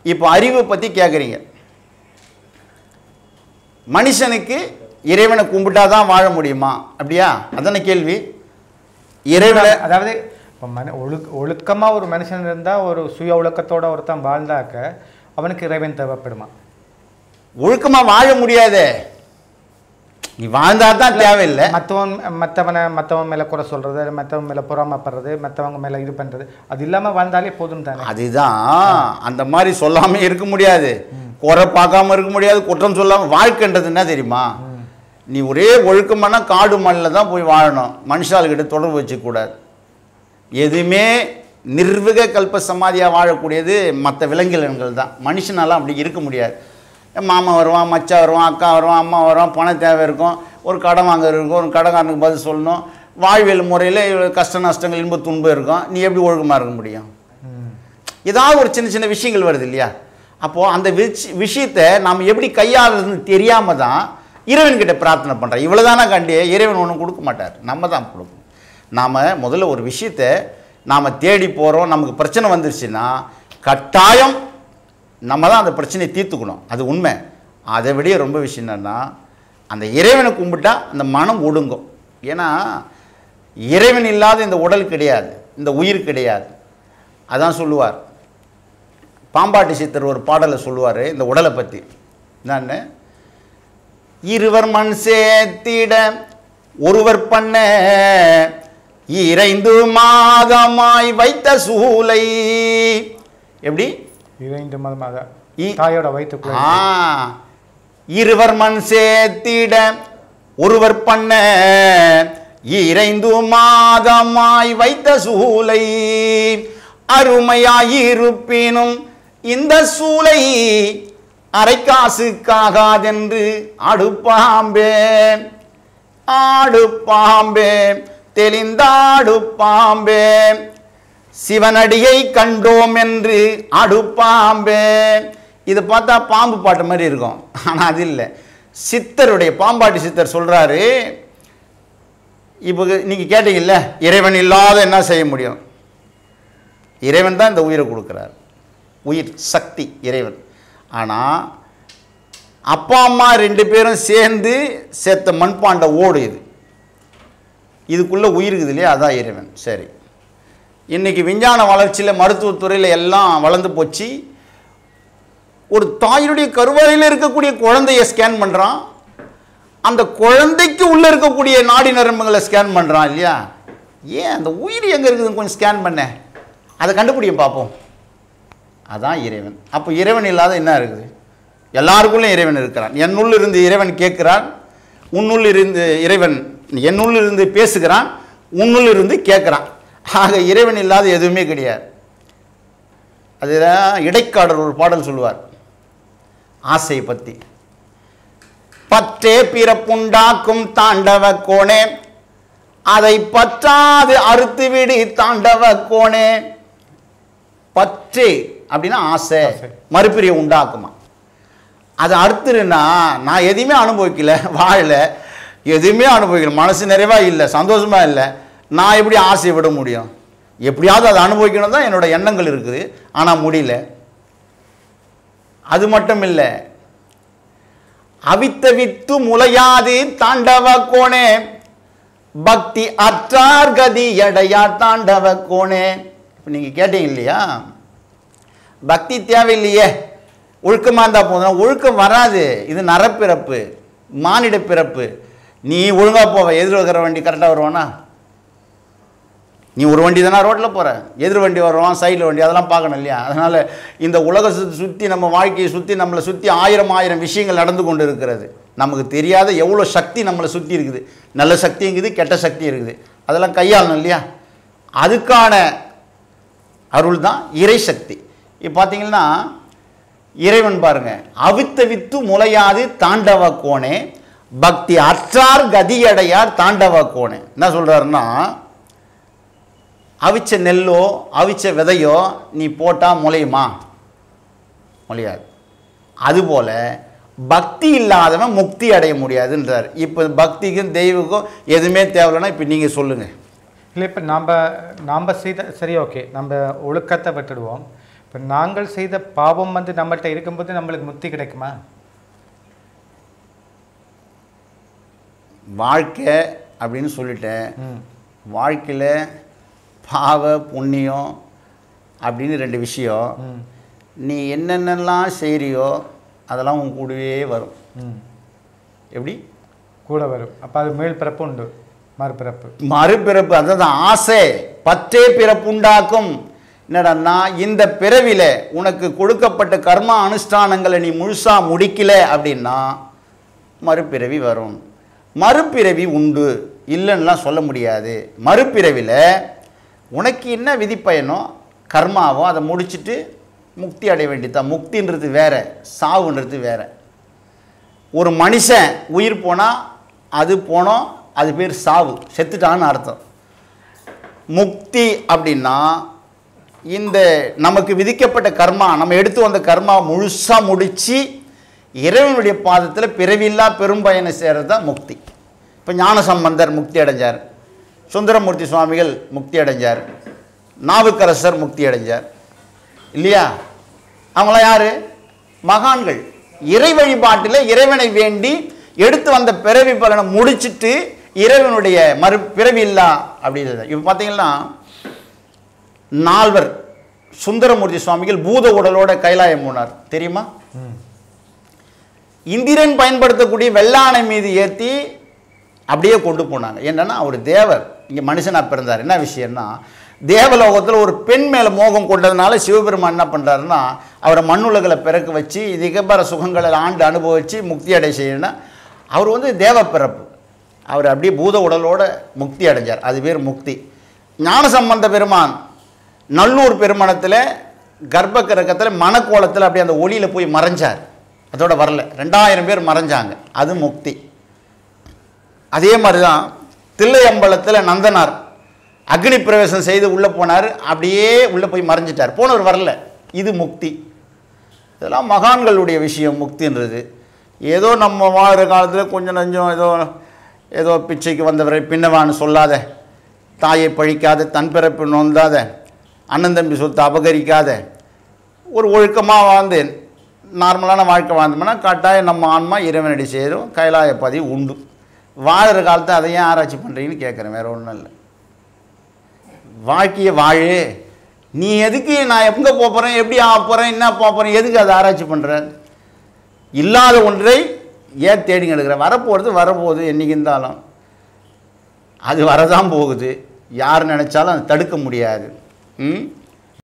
இப்போ அறிவை பற்றி கேட்குறீங்க மனுஷனுக்கு இறைவனை கும்பிட்டா தான் வாழ முடியுமா அப்படியா அதானே கேள்வி இறைவனை அதாவது இப்போ மன ஒழுக் ஒழுக்கமாக ஒரு மனுஷன் இருந்தால் ஒரு சுய ஒழுக்கத்தோட ஒருத்தன் வாழ்ந்தாக்க அவனுக்கு இறைவன் தேவைப்படுமா ஒழுக்கமாக வாழ முடியாதே நீ வாழ்ந்தா தான் தேவையில்லை மற்றவன் மற்றவனை மற்றவன் மேலே குறை சொல்கிறது மற்றவன் மேலே பொறாமப்படுறது மற்றவங்க மேலே இது பண்ணுறது அது இல்லாமல் வாழ்ந்தாலே போதும் தானே அதுதான் அந்த மாதிரி சொல்லாம இருக்க முடியாது குறை பார்க்காம இருக்க முடியாது குற்றம் சொல்லாம வாழ்க்கைன்றது என்ன தெரியுமா நீ ஒரே ஒழுக்கமான காடு மண்ணில் தான் போய் வாழணும் மனுஷாள்கிட்ட தொடர்பு வச்சுக்கூடாது எதுவுமே நிர்விக கல்ப சமாதியாக வாழக்கூடியது மற்ற விலங்கினங்கள் தான் மனுஷனால அப்படி இருக்க முடியாது மாமா வருவான் மச்சான் வருவான் அக்கா வருவான் அம்மா வருவான் பண தேவை இருக்கும் ஒரு கடன் வாங்க இருக்கும் ஒரு கடன்காரனுக்கு பதில் சொல்லணும் வாழ்வியல் முறையில் கஷ்ட நஷ்டங்கள் இன்ப துன்பம் இருக்கும் நீ எப்படி ஒழுக்கமாக இருக்க முடியும் ம். ஏதாவது ஒரு சின்ன சின்ன விஷயங்கள் வருது இல்லையா அப்போது அந்த விஷ விஷயத்தை நாம் எப்படி கையாளுறதுன்னு தெரியாமல் தான் இறைவன்கிட்ட பிரார்த்தனை பண்ணுறோம் இவ்வளோதானா கண்டி இறைவன் ஒன்றும் கொடுக்க மாட்டார் நம்ம தான் கொடுக்கணும் நாம் முதல்ல ஒரு விஷயத்தை நாம் தேடி போகிறோம் நமக்கு பிரச்சனை வந்துருச்சுன்னா கட்டாயம் நம்ம தான் அந்த பிரச்சனையை தீர்த்துக்கணும் அது உண்மை அதை விட ரொம்ப விஷயம் என்னன்னா அந்த இறைவனை கும்பிட்டா அந்த மனம் ஒடுங்கும் ஏன்னா இறைவன் இல்லாத இந்த உடல் கிடையாது இந்த உயிர் கிடையாது அதான் சொல்லுவார் பாம்பாட்டி சித்தர் ஒரு பாடலை சொல்லுவார் இந்த உடலை பற்றி என்னன்னு இருவர் மண் சேர்த்திட ஒருவர் பண்ண இறைந்து மாதமாய் வைத்த சூலை எப்படி இறைந்து மதமாக இ- தாயோட வயிற்றுக்குள்ள ஆ இருவர் மண் சேர்த்திட ஒருவர் பண்ண இறைந்து மாதமாய் வைத்த சூலை அருமையாயிருப்பினும் இந்த சூலை அரைக்காசுக்காகாதென்று அடுப்பாம்பே ஆடு பாம்பே தெளிந்தாடு பாம்பே சிவனடியை கண்டோம் என்று அடுப்பாம்பே இது பார்த்தா பாம்பு பாட்டு மாதிரி இருக்கும் ஆனால் அது இல்லை சித்தருடைய பாம்பாட்டி சித்தர் சொல்கிறாரு இப்போ நீங்கள் கேட்டீங்கல்ல இறைவன் இல்லாத என்ன செய்ய முடியும் இறைவன் தான் இந்த உயிரை கொடுக்குறார் உயிர் சக்தி இறைவன் ஆனால் அப்பா அம்மா ரெண்டு பேரும் சேர்ந்து சேர்த்த மண்பாண்ட ஓடு இது இதுக்குள்ளே உயிர் இருக்குது இல்லையா அதான் இறைவன் சரி இன்றைக்கி விஞ்ஞான வளர்ச்சியில் மருத்துவத்துறையில் எல்லாம் வளர்ந்து போச்சு ஒரு தாயினுடைய கருவறையில் இருக்கக்கூடிய குழந்தைய ஸ்கேன் பண்ணுறான் அந்த குழந்தைக்கு உள்ளே இருக்கக்கூடிய நாடி நரம்புகளை ஸ்கேன் பண்ணுறான் இல்லையா ஏன் அந்த உயிர் எங்கே இருக்குதுன்னு கொஞ்சம் ஸ்கேன் பண்ண அதை கண்டுபிடியும் பார்ப்போம் அதான் இறைவன் அப்போ இறைவன் இல்லாத என்ன இருக்குது எல்லாருக்குள்ளேயும் இறைவன் இருக்கிறான் என்னுள் இருந்து இறைவன் கேட்கிறான் உன்னுள் இருந்து இறைவன் என்னுள் இருந்து பேசுகிறான் உன்னுள் இருந்து கேட்குறான் ஆக இறைவன் இல்லாத எதுவுமே கிடையாது அதுதான் இடைக்காடர் ஒரு பாடல் சொல்லுவார் ஆசையை பற்றி பற்றே பிறப்புண்டாக்கும் தாண்டவ கோணே அதை பற்றாது அறுத்து விடு தாண்டவ கோணே பற்று அப்படின்னா ஆசை ஆசை. மறுபிரியை உண்டாக்குமா அதை அறுத்துருன்னா நான் எதையுமே அனுபவிக்கல வாழல எதுவுமே அனுபவிக்கல மனசு நிறைவா இல்லை சந்தோஷமா இல்லை நான் எப்படி ஆசையை விட முடியும் எப்படியாவது அதை அனுபவிக்கணும் தான் என்னோட எண்ணங்கள் இருக்குது ஆனால் முடியல அது மட்டும் இல்லை அவித்த வித்து முளையாது தாண்டவ கோணே பக்தி அற்றார் கதி எடையார் தாண்டவ கோணே இப்போ நீங்கள் கேட்டீங்க இல்லையா பக்தி தேவையில்லையே ஒழுக்கமாக இருந்தால் போதும் ஒழுக்கம் வராது இது நரப்பிறப்பு மானிட பிறப்பு நீ ஒழுங்காக போவ எதிர் இருக்கிற வண்டி கரெக்டாக வருவானா நீ ஒரு வண்டி தானே ரோட்டில் போகிற எதிர் வண்டி வருவான் சைடில் வண்டி அதெல்லாம் பார்க்கணும் இல்லையா அதனால் இந்த உலக சுற்றி சுற்றி நம்ம வாழ்க்கையை சுற்றி நம்மளை சுற்றி ஆயிரம் ஆயிரம் விஷயங்கள் நடந்து கொண்டு இருக்கிறது நமக்கு தெரியாத எவ்வளோ சக்தி நம்மளை சுற்றி இருக்குது நல்ல சக்தி இருக்குது கெட்ட சக்தி இருக்குது அதெல்லாம் கையாளணும் இல்லையா அதுக்கான அருள் தான் இறை சக்தி இப்போ பார்த்தீங்கன்னா இறைவன் பாருங்க அவித்த வித்து முளையாது தாண்டவ கோணே பக்தி அற்றார் கதியடையார் தாண்டவ கோணே என்ன சொல்றாருன்னா அவிச்ச நெல்லோ அவிச்ச விதையோ நீ போட்டால் முளையுமா முளையாது அதுபோல் பக்தி இல்லாதவன் முக்தி அடைய முடியாதுன்றார் இப்போ பக்திக்கும் தெய்வக்கும் எதுவுமே தேவையில்லைன்னா இப்போ நீங்கள் சொல்லுங்கள் இல்லை இப்போ நாம் நாம் செய்த சரி ஓகே நம்ம ஒழுக்கத்தை விட்டுடுவோம் இப்போ நாங்கள் செய்த பாவம் வந்து நம்மள்ட்ட இருக்கும்போது நம்மளுக்கு முக்தி கிடைக்குமா வாழ்க்கை அப்படின்னு சொல்லிட்டேன் ம் வாழ்க்கையில் பாவ புண்ணியம் அப்படின்னு ரெண்டு விஷயம் ம் நீ என்னென்னலாம் செய்கிறியோ அதெல்லாம் உன் கூடவே வரும் ம் எப்படி கூட வரும் அப்போ அது மேல் பிறப்பு உண்டு மறுபிறப்பு மறுபிறப்பு அதான் ஆசை பற்றே பிறப்பு உண்டாக்கும் என்னடா இந்த பிறவில உனக்கு கொடுக்கப்பட்ட கர்மா அனுஷ்டானங்களை நீ முழுசா முடிக்கல அப்படின்னா மறுபிறவி வரும் மறுபிறவி உண்டு இல்லைன்னுலாம் சொல்ல முடியாது மறுபிறவில உனக்கு என்ன விதிப்பயனோ கர்மாவோ அதை முடிச்சிட்டு முக்தி அடைய வேண்டியதுதான் முக்தின்றது வேற சாவுன்றது வேற ஒரு மனுஷன் உயிர் போனால் அது போனோம் அது பேர் சாவு செத்துட்டான்னு அர்த்தம் முக்தி அப்படின்னா இந்த நமக்கு விதிக்கப்பட்ட கர்மா நம்ம எடுத்து வந்த கர்மா முழுசாக முடித்து இறைவனுடைய பாதத்தில் பிறவில்லா பெரும்பயணம் செய்கிறது தான் முக்தி இப்போ ஞானசம்பந்தர் முக்தி அடைஞ்சார் சுந்தரமூர்த்தி சுவாமிகள் முக்தி அடைஞ்சார் நாவுக்கரசர் முக்தி அடைஞ்சார் இல்லையா அவங்களாம் யாரு மகான்கள் இறை வழிபாட்டில் இறைவனை வேண்டி எடுத்து வந்த பிறவி பலனை முடிச்சிட்டு இறைவனுடைய மறு பிறவி இல்லா அப்படின்றது இப்போ பார்த்தீங்கன்னா நால்வர் சுந்தரமூர்த்தி சுவாமிகள் பூத உடலோட கைலாயம் போனார் தெரியுமா ம் இந்திரன் பயன்படுத்தக்கூடிய வெள்ளானை மீது ஏற்றி அப்படியே கொண்டு போனாங்க என்னன்னா அவர் தேவர் இங்கே மனுஷனாக பிறந்தார் என்ன விஷயம்னா தேவலோகத்தில் ஒரு பெண் மேலே மோகம் கொண்டதுனால சிவபெருமான் என்ன பண்ணுறாருன்னா அவரை மண்ணுலகில் பிறக்க வச்சு திகம்பர சுகங்களை ஆண்டு அனுபவித்து முக்தி அடை செய்யணும்னா அவர் வந்து தேவ பிறப்பு அவர் அப்படியே பூத உடலோட முக்தி அடைஞ்சார் அது பேர் முக்தி ஞானசம்பந்த பெருமான் நல்லூர் பெருமணத்தில் கர்ப்ப கிரகத்தில் மனக்கோலத்தில் அப்படியே அந்த ஒளியில் போய் மறைஞ்சார் அதோட வரல ரெண்டாயிரம் பேர் மறைஞ்சாங்க அது முக்தி அதே மாதிரி தான் தில்லையம்பலத்தில் நந்தனார் அக்னி பிரவேசம் செய்து உள்ளே போனார் அப்படியே உள்ளே போய் மறைஞ்சிட்டார் போனவர் வரல இது முக்தி இதெல்லாம் மகான்களுடைய விஷயம் முக்தின்றது ஏதோ நம்ம வாழ்கிற காலத்தில் கொஞ்சம் நஞ்சம் ஏதோ ஏதோ பிச்சைக்கு வந்தவரை பின்னவான்னு சொல்லாத தாயை பழிக்காத தன் பிறப்பு நொந்தாத அண்ணன் தம்பி சொத்து அபகரிக்காத ஒரு ஒழுக்கமாக வாழ்ந்து நார்மலான வாழ்க்கை வாழ்ந்தோம்னா கட்டாயம் நம்ம ஆன்மா இறைவனடி சேரும் கைலாய பதிவு உண்டு வாழ்கிற காலத்தை அதை ஏன் ஆராய்ச்சி பண்ணுறீங்கன்னு கேட்குறேன் வேற ஒன்றும் இல்லை வாழ்க்கையை வாழு நீ எதுக்கு நான் எங்கே போகிறேன் எப்படி ஆக போகிறேன் என்ன போக போகிறேன் எதுக்கு அதை ஆராய்ச்சி பண்ணுற இல்லாத ஒன்றை ஏன் தேடிங்க எடுக்கிற வரப்போகிறது வரப்போகுது என்னைக்கு இருந்தாலும் அது வரதான் போகுது யார் நினச்சாலும் அதை தடுக்க முடியாது ம்